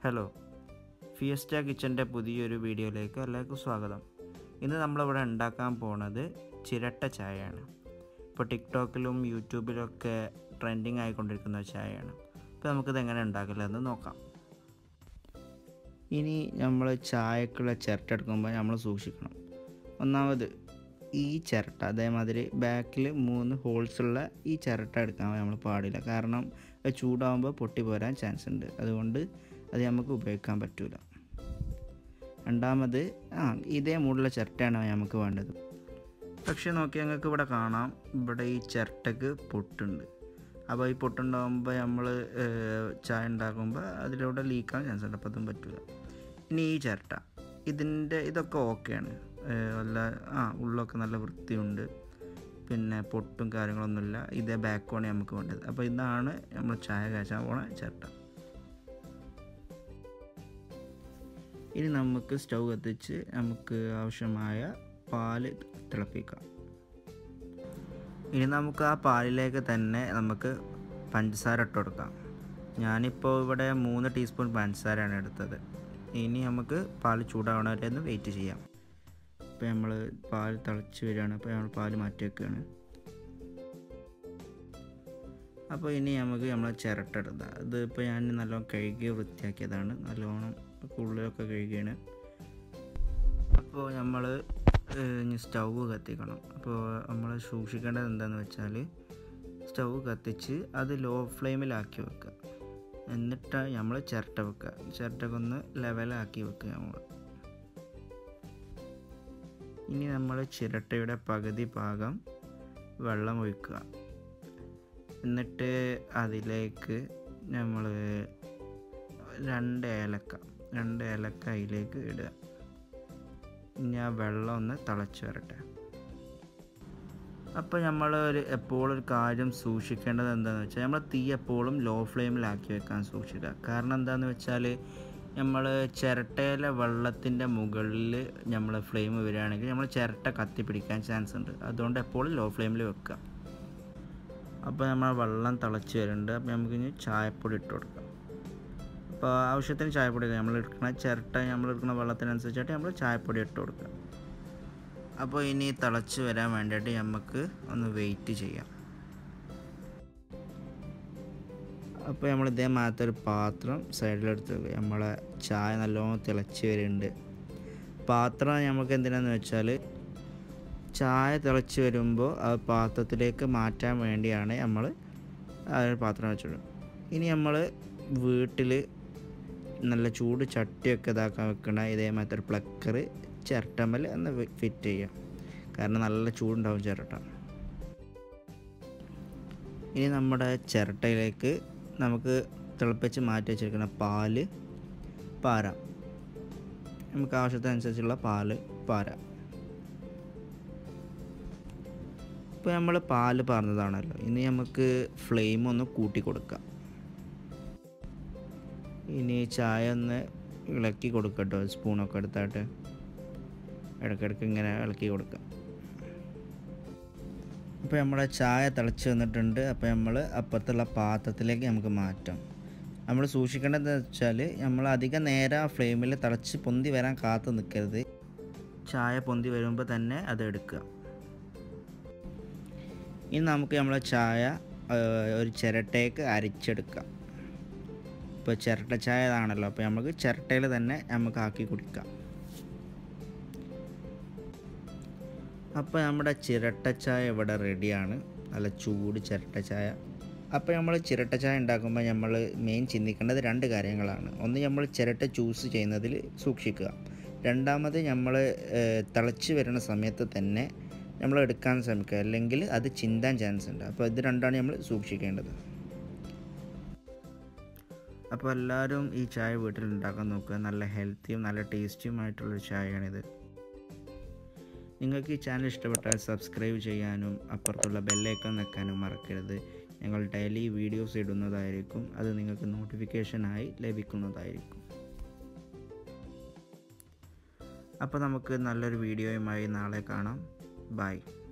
hello fiesta കിച്ചൻ്റെ പുതിയൊരു വീഡിയോയിലേക്ക് എല്ലാവർക്കും സ്വാഗതം ഇന്ന് നമ്മളിവിടെ ഉണ്ടാക്കാൻ പോണത് ചിരട്ട ചായയാണ് ഇപ്പോൾ ടിക്ടോക്കിലും യൂട്യൂബിലൊക്കെ ട്രെൻഡിങ് ആയിക്കൊണ്ടിരിക്കുന്ന ഒരു ചായയാണ് അപ്പോൾ നമുക്കിത് എങ്ങനെ ഉണ്ടാക്കില്ലെന്ന് നോക്കാം ഇനി നമ്മൾ ചായക്കുള്ള ചിരട്ട എടുക്കുമ്പോൾ നമ്മൾ സൂക്ഷിക്കണം ഒന്നാമത് ഈ ചിരട്ട അതേമാതിരി ബാക്കിൽ മൂന്ന് ഹോൾസ് ഉള്ള ഈ ചിരട്ട എടുക്കാൻ നമ്മൾ പാടില്ല കാരണം അത് ചൂടാകുമ്പോൾ പൊട്ടി പോരാൻ ചാൻസ് ഉണ്ട് അതുകൊണ്ട് അത് നമുക്ക് ഉപയോഗിക്കാൻ പറ്റില്ല രണ്ടാമത് ആ ഇതേ മൂടുള്ള ചിരട്ടയാണ് നമുക്ക് വേണ്ടത് പക്ഷേ നോക്കി ഞങ്ങൾക്ക് ഇവിടെ കാണാം ഇവിടെ ഈ ചിരട്ടക്ക് പൊട്ടുണ്ട് അപ്പോൾ ഈ പൊട്ടുണ്ടാകുമ്പോൾ നമ്മൾ ചായ ഉണ്ടാക്കുമ്പോൾ അതിലൂടെ ലീക്കാൻ ചാൻസ് ഉണ്ട് അപ്പോൾ അതും പറ്റില്ല ഇനി ഈ ചിരട്ട ഇതിൻ്റെ ഇതൊക്കെ ഓക്കെയാണ് നല്ല ആ ഉള്ളൊക്കെ നല്ല വൃത്തിയുണ്ട് പിന്നെ പൊട്ടും കാര്യങ്ങളൊന്നുമില്ല ഇതേ ബാക്കോണ് നമുക്ക് വേണ്ടത് അപ്പോൾ ഇതാണ് നമ്മൾ ചായ കാച്ചാൻ പോണ ചിരട്ട ഇനി നമുക്ക് സ്റ്റൗ കത്തിച്ച് നമുക്ക് ആവശ്യമായ പാല് തിളപ്പിക്കാം ഇനി നമുക്ക് ആ പാലിലേക്ക് തന്നെ നമുക്ക് പഞ്ചസാര ഇട്ട് കൊടുക്കാം ഞാനിപ്പോൾ ഇവിടെ മൂന്ന് ടീസ്പൂൺ പഞ്ചസാരയാണ് എടുത്തത് ഇനി നമുക്ക് പാൽ ചൂടാവണ വരെ ഒന്ന് വെയിറ്റ് ചെയ്യാം ഇപ്പോൾ നമ്മൾ പാൽ തിളച്ച് വരികയാണ് അപ്പോൾ നമ്മൾ പാൽ മാറ്റി വെക്കുകയാണ് അപ്പോൾ ഇനി നമുക്ക് നമ്മൾ ചിരട്ട എടുക്കാം ഇത് ഇപ്പോൾ ഞാൻ നല്ലോണം കഴുകി വൃത്തിയാക്കിയതാണ് നല്ലോണം ഉള്ളിലൊക്കെ കഴുകിയാണ് അപ്പോൾ നമ്മൾ ഇനി സ്റ്റൗ കത്തിക്കണം അപ്പോൾ നമ്മൾ സൂക്ഷിക്കേണ്ടത് എന്താണെന്ന് വെച്ചാൽ സ്റ്റൗ കത്തിച്ച് അത് ലോ ഫ്ലെയിമിലാക്കി വെക്കുക എന്നിട്ട് നമ്മൾ ചിരട്ട വെക്കുക ചിരട്ടൊക്കെ ഒന്ന് ലെവലാക്കി വെക്കുക നമ്മൾ ഇനി നമ്മൾ ചിരട്ടയുടെ പകുതി ഭാഗം വെള്ളം ഒഴിക്കുക എന്നിട്ട് അതിലേക്ക് നമ്മൾ രണ്ട് ഏലക്ക രണ്ട് ഏലക്ക അതിലേക്ക് ഇടുക ഇനി ആ വെള്ളം ഒന്ന് തിളച്ച് വരട്ടെ അപ്പോൾ നമ്മൾ ഒരു എപ്പോഴും ഒരു കാര്യം സൂക്ഷിക്കേണ്ടത് എന്താണെന്ന് വെച്ചാൽ നമ്മൾ തീ എപ്പോഴും ലോ ഫ്ലെയിമിലാക്കി വെക്കാൻ സൂക്ഷിക്കുക കാരണം എന്താണെന്ന് വെച്ചാൽ നമ്മൾ ചിരട്ടയിലെ വെള്ളത്തിൻ്റെ മുകളിൽ നമ്മൾ ഫ്ലെയിം വരികയാണെങ്കിൽ നമ്മൾ ചിരട്ട കത്തി പിടിക്കാൻ ചാൻസ് ഉണ്ട് അതുകൊണ്ട് എപ്പോഴും ലോ ഫ്ലെയിമിൽ വെക്കുക അപ്പോൾ നമ്മൾ വെള്ളം തിളച്ച് വരുന്നുണ്ട് അപ്പോൾ നമുക്ക് ഇനി ചായപ്പൊടി ഇട്ട് കൊടുക്കാം അപ്പോൾ ആവശ്യത്തിന് ചായപ്പൊടി നമ്മൾ എടുക്കുന്ന ചിരട്ട നമ്മൾ എടുക്കുന്ന വെള്ളത്തിനനുസരിച്ചായിട്ട് നമ്മൾ ചായപ്പൊടി ഇട്ട് കൊടുക്കുക അപ്പോൾ ഇനി തിളച്ച് വരാൻ വേണ്ടിയിട്ട് നമുക്ക് ഒന്ന് വെയിറ്റ് ചെയ്യാം അപ്പോൾ നമ്മൾ ഇതേമാതിരത്തെ ഒരു പാത്രം സൈഡിലെടുത്ത് വെക്കുക നമ്മളെ ചായ നല്ലോണം തിളച്ച് വരുന്നുണ്ട് പാത്രം നമുക്ക് എന്തിനാന്ന് വെച്ചാൽ ചായ തിളച്ച് വരുമ്പോൾ ആ പാത്രത്തിലേക്ക് മാറ്റാൻ വേണ്ടിയാണ് നമ്മൾ ആ ഒരു പാത്രം വെച്ചിടും ഇനി നമ്മൾ വീട്ടിൽ നല്ല ചൂട് ചട്ടിയൊക്കെ ഇതാക്കാൻ വെക്കണ ഇതേമാതിരി ഒരു പ്ലക്കർ ചിരട്ടമ്മൽ ഒന്ന് ഫിറ്റ് ചെയ്യാം കാരണം നല്ല ചൂടുണ്ടാവും ചിരട്ട ഇനി നമ്മുടെ ചിരട്ടയിലേക്ക് നമുക്ക് തിളപ്പിച്ച് മാറ്റി വെച്ചിരിക്കുന്ന പാല് പാരാം നമുക്ക് ആവശ്യത്തിനനുസരിച്ചുള്ള പാല് പാരാം ഇപ്പോൾ നമ്മൾ പാല് പറഞ്ഞതാണല്ലോ ഇനി നമുക്ക് ഫ്ലെയിം ഒന്ന് കൂട്ടി കൊടുക്കാം ഇനി ചായ ഒന്ന് ഇളക്കി കൊടുക്കട്ടോ സ്പൂണൊക്കെ എടുത്തായിട്ട് ഇടയ്ക്കിടയ്ക്ക് ഇങ്ങനെ ഇളക്കി കൊടുക്കാം അപ്പോൾ നമ്മുടെ ചായ തിളച്ച് വന്നിട്ടുണ്ട് അപ്പോൾ നമ്മൾ അപ്പുറത്തുള്ള പാത്രത്തിലേക്ക് നമുക്ക് മാറ്റാം നമ്മൾ സൂക്ഷിക്കേണ്ടത് വെച്ചാൽ നമ്മൾ അധികം നേരം ആ ഫ്ലെയിമിൽ തിളച്ച് പൊന്തി വരാൻ കാത്തു നിൽക്കരുത് ചായ പൊന്തി വരുമ്പോൾ തന്നെ അത് എടുക്കുക ഇനി നമുക്ക് നമ്മളെ ചായ ഒരു ചിരട്ടയ്ക്ക് അരിച്ചെടുക്കാം ഇപ്പോൾ ചിരട്ട ചായ ഇതാണല്ലോ അപ്പോൾ നമുക്ക് ചിരട്ടയിൽ തന്നെ നമുക്ക് ആക്കി കുടിക്കാം അപ്പോൾ നമ്മുടെ ചിരട്ട ചായ ഇവിടെ റെഡിയാണ് നല്ല ചൂട് ചിരട്ട ചായ അപ്പോൾ നമ്മൾ ചിരട്ട ചായ ഉണ്ടാക്കുമ്പോൾ നമ്മൾ മെയിൻ ചിന്തിക്കേണ്ടത് രണ്ട് കാര്യങ്ങളാണ് ഒന്ന് നമ്മൾ ചിരട്ട ചൂസ് ചെയ്യുന്നതിൽ സൂക്ഷിക്കുക രണ്ടാമത് നമ്മൾ തിളച്ച് വരുന്ന സമയത്ത് തന്നെ നമ്മൾ എടുക്കാൻ ശ്രമിക്കുക അല്ലെങ്കിൽ അത് ചിന്താൻ ചാൻസ് ഉണ്ട് അപ്പോൾ ഇത് രണ്ടാണ് നമ്മൾ സൂക്ഷിക്കേണ്ടത് അപ്പോൾ എല്ലാവരും ഈ ചായ വീട്ടിൽ ഉണ്ടാക്കാൻ നോക്കുക നല്ല ഹെൽത്തിയും നല്ല ടേസ്റ്റിയുമായിട്ടുള്ളൊരു ചായയാണിത് നിങ്ങൾക്ക് ഈ ചാനൽ ഇഷ്ടപ്പെട്ടാൽ സബ്സ്ക്രൈബ് ചെയ്യാനും അപ്പുറത്തുള്ള ബെല്ലൈക്കൺ വെക്കാനും മറക്കരുത് ഞങ്ങൾ ഡെയിലി വീഡിയോസ് ഇടുന്നതായിരിക്കും അത് നിങ്ങൾക്ക് നോട്ടിഫിക്കേഷനായി ലഭിക്കുന്നതായിരിക്കും അപ്പോൾ നമുക്ക് നല്ലൊരു വീഡിയോയുമായി നാളെ കാണാം ബൈ